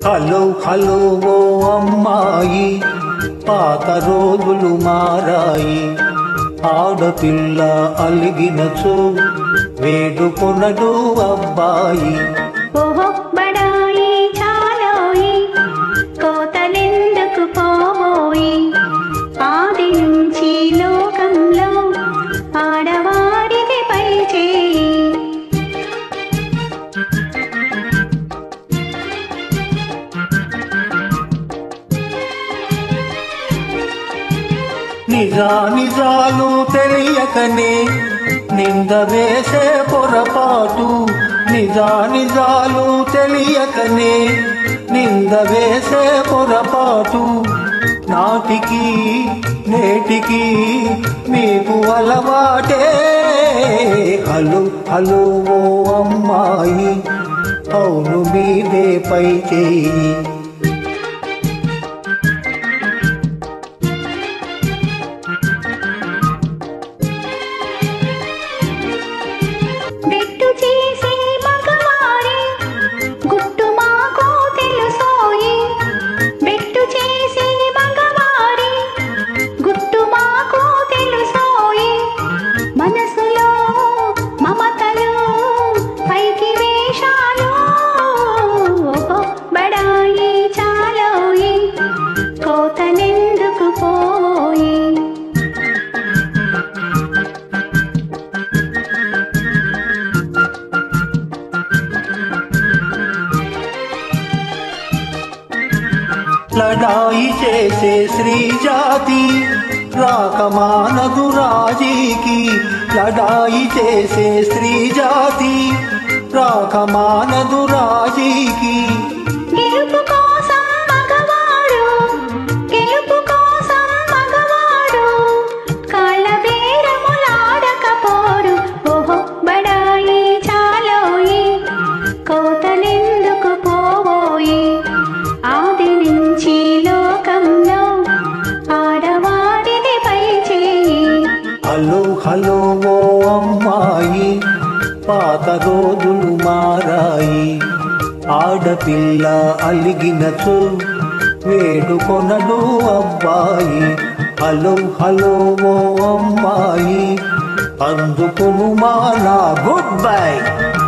hello hello ఓ అమ్మాయి పాత రోజులు మారాయి ఆడపిల్ల అలిగినచో వేడుకొనడు అబ్బాయి ఓహో బడాయి చాలోయి కోతలెందుకు పోయి ఆది నుంచి లోకంలో ఆడవారిది పై చేయి నిజా నిజాలు తెలియకనే నింద వేసే పొరపాటు నిజా నిజాలు తెలియకనే నింద వేసే పొరపాటు నాటికి నేటికి మీకు అలవాటే హలో హలో ఓ అమ్మాయి అవును మీదే పై చేయి బెట్టు చేసే మగవారి గుట్టు మాకు తెలుసోయి బెట్టు చేసే మగవారి గుట్టు మాకు తెలుసోయి మనసులో మమతలు పైకి వేషాలు ఓహో బడాయి చాలోయి కోతలెందుకు పోయి లడాయి చేసే స్త్రీ జాతి రాకమానదు రాజీకి లడాయి చేసే స్త్రీ జాతి రాకమానదు రాజీకి గెలుపు కోసం మగవాడు గెలుపు కోసం మగవాడు కాళ్ళ బేరములాడకపోడు ఓహో బడాయి చాలోయి కోతలెందుకు పోవోయి ఆది నుంచి లోకంలో ఆడవారిది పై చేయి హలో హలో ఓ అమ్మాయి పాత రోజులు మారాయి ఆడపిల్ల అలిగినచో వేడుకొనడు అబ్బాయి హలో హలో ఓ అమ్మాయి అందుకును మా నా గుడ్ బై